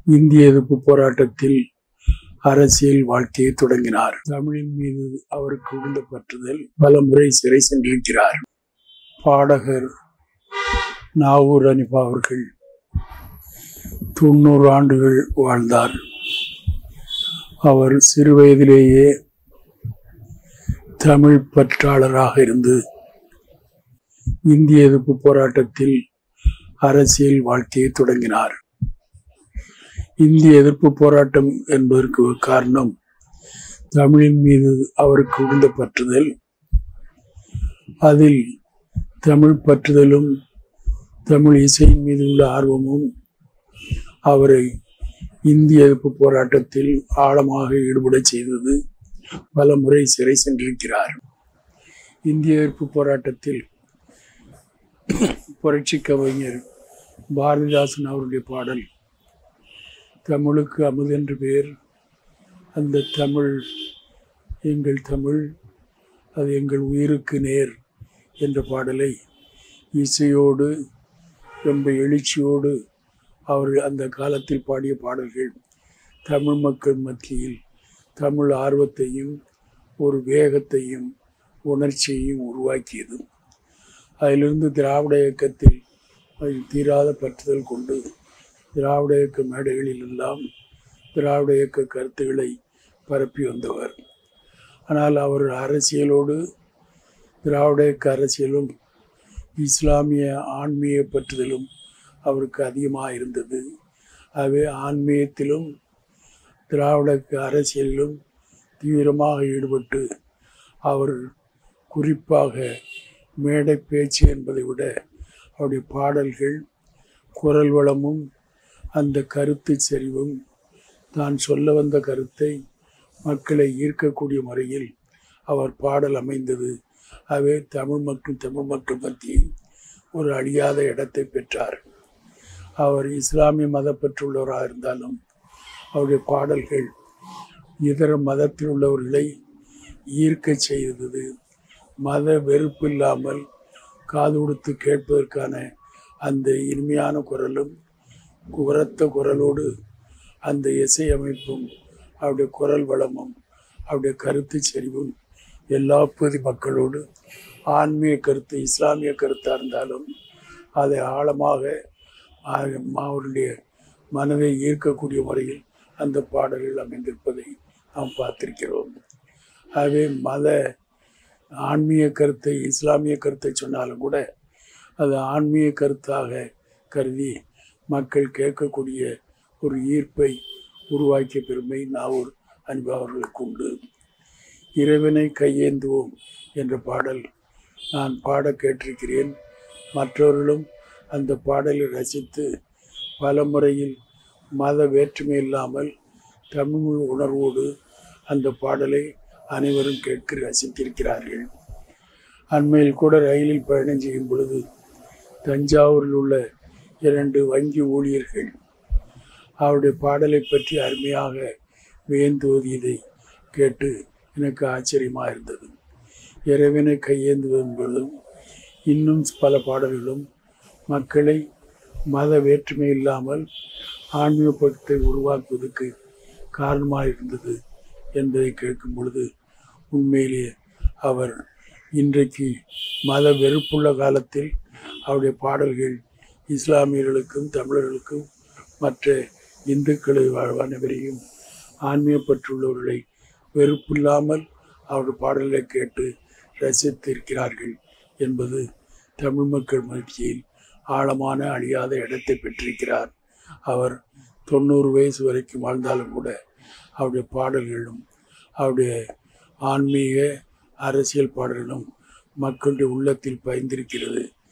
இந்திய எதிர்ப்பு போராட்டத்தில் அரசியல் வாழ்க்கையை தொடங்கினார் தமிழின் மீது அவருக்கு உள்ள பற்றுதல் பல முறை சிறை சென்றிருக்கிறார் பாடகர் நாவூர் அனிபா அவர்கள் தொண்ணூறு ஆண்டுகள் வாழ்ந்தார் அவர் சிறுவயதிலேயே தமிழ் பற்றாளராக இருந்து இந்திய எதிர்ப்பு போராட்டத்தில் அரசியல் வாழ்க்கையை தொடங்கினார் இந்திய எதிர்ப்பு போராட்டம் என்பதற்கு ஒரு காரணம் தமிழின் மீது அவருக்கு உள்ள பற்றுதல் அதில் தமிழ் பற்றுதலும் தமிழ் இசையின் மீது உள்ள ஆர்வமும் அவரை இந்திய எதிர்ப்பு போராட்டத்தில் ஆழமாக ஈடுபட செய்தது பல முறை சிறை சென்றிருக்கிறார் இந்திய எதிர்ப்பு போராட்டத்தில் புரட்சி கவிஞர் பாரதிதாசன் அவருடைய பாடல் தமிழுக்கு அமுதென்று பேர் அந்த தமிழ் எங்கள் தமிழ் அது எங்கள் உயிருக்கு நேர் என்ற பாடலை இசையோடு ரொம்ப எழுச்சியோடு அவர் அந்த காலத்தில் பாடிய பாடல்கள் தமிழ் மக்கள் மத்தியில் தமிழ் ஆர்வத்தையும் ஒரு வேகத்தையும் உணர்ச்சியையும் உருவாக்கியது அதிலிருந்து திராவிட இயக்கத்தில் அதில் தீராத பற்றுதல் கொண்டு திராவிட இயக்க மேடைகளில் எல்லாம் திராவிட இயக்க கருத்துக்களை பரப்பி வந்தவர் ஆனால் அவர் அரசியலோடு திராவிட இயக்க அரசியலும் இஸ்லாமிய ஆன்மீக பற்றுதலும் அவருக்கு அதிகமாக இருந்தது ஆகவே ஆன்மீகத்திலும் திராவிட அரசியலிலும் தீவிரமாக ஈடுபட்டு அவர் குறிப்பாக மேடை பேச்சு என்பதை விட அவருடைய பாடல்கள் குரல் வளமும் அந்த கருத்து செறிவும் தான் சொல்ல வந்த கருத்தை மக்களை ஈர்க்கக்கூடிய முறையில் அவர் பாடல் அமைந்தது அவை தமிழ் மற்றும் தமிழ் மக்கள் மத்தியில் ஒரு அழியாத இடத்தை பெற்றார் அவர் இஸ்லாமிய மதப்பற்றுள்ளவராக இருந்தாலும் அவருடைய பாடல்கள் இதர மதத்தில் உள்ளவர்களை ஈர்க்க செய்தது மத வெறுப்பு இல்லாமல் காது கொடுத்து கேட்பதற்கான அந்த இனிமையான குரலும் உரத்த குரலோடு அந்த இசை அமைப்பும் அவருடைய குரல் வளமும் அவருடைய கருத்து செறிவும் எல்லா பொது மக்களோடு ஆன்மீக கருத்து இஸ்லாமிய கருத்தாக இருந்தாலும் அதை ஆழமாக அவருடைய மனதை ஈர்க்கக்கூடிய முறையில் அந்த பாடல்கள் அமைந்திருப்பதை நாம் பார்த்திருக்கிறோம் ஆகவே மத ஆன்மீக கருத்தை இஸ்லாமிய கருத்தை சொன்னாலும் கூட அது ஆன்மீக கருத்தாக கருதி மக்கள் கேட்கக்கூடிய ஒரு ஈர்ப்பை உருவாக்கிய பெருமை நாவூர் அன்பு அவர்களுக்கு உண்டு இறைவனை கையேந்துவோம் என்ற பாடல் நான் பாட கேட்டிருக்கிறேன் மற்றவர்களும் அந்த பாடலை ரசித்து பல முறையில் மத வேற்றுமை இல்லாமல் தமிழ் உணர்வோடு அந்த பாடலை அனைவரும் கேட்க ரசித்திருக்கிறார்கள் அண்மையில் கூட ரயிலில் பயணம் செய்யும் பொழுது தஞ்சாவூரில் உள்ள இரண்டு வங்கி ஊழியர்கள் அவருடைய பாடலை பற்றி அருமையாக வியந்து ஓதியதை கேட்டு எனக்கு ஆச்சரியமாக இருந்தது இறைவனை கையேந்துவது என்பதும் இன்னும் பல பாடல்களும் மக்களை மத வேற்றுமை இல்லாமல் ஆன்மீக பக்கத்தை உருவாக்குவதற்கு காரணமாக இருந்தது என்பதை கேட்கும் பொழுது உண்மையிலேயே அவர் இன்றைக்கு மத வெறுப்புள்ள காலத்தில் அவருடைய பாடல்கள் இஸ்லாமியர்களுக்கும் தமிழர்களுக்கும் மற்ற இந்துக்களை அனைவரையும் ஆன்மீகப்பற்றுள்ளவர்களை வெறுப்பில்லாமல் அவருடைய பாடல்களை கேட்டு ரசித்திருக்கிறார்கள் என்பது தமிழ் மக்கள் மகிழ்ச்சியில் ஆழமான அழியாத இடத்தை பெற்றிருக்கிறார் அவர் தொண்ணூறு வயசு வரைக்கும் வாழ்ந்தாலும் கூட அவருடைய பாடல்களும் அவருடைய ஆன்மீக அரசியல் பாடல்களும் மக்களுடைய உள்ளத்தில் பயந்திருக்கிறது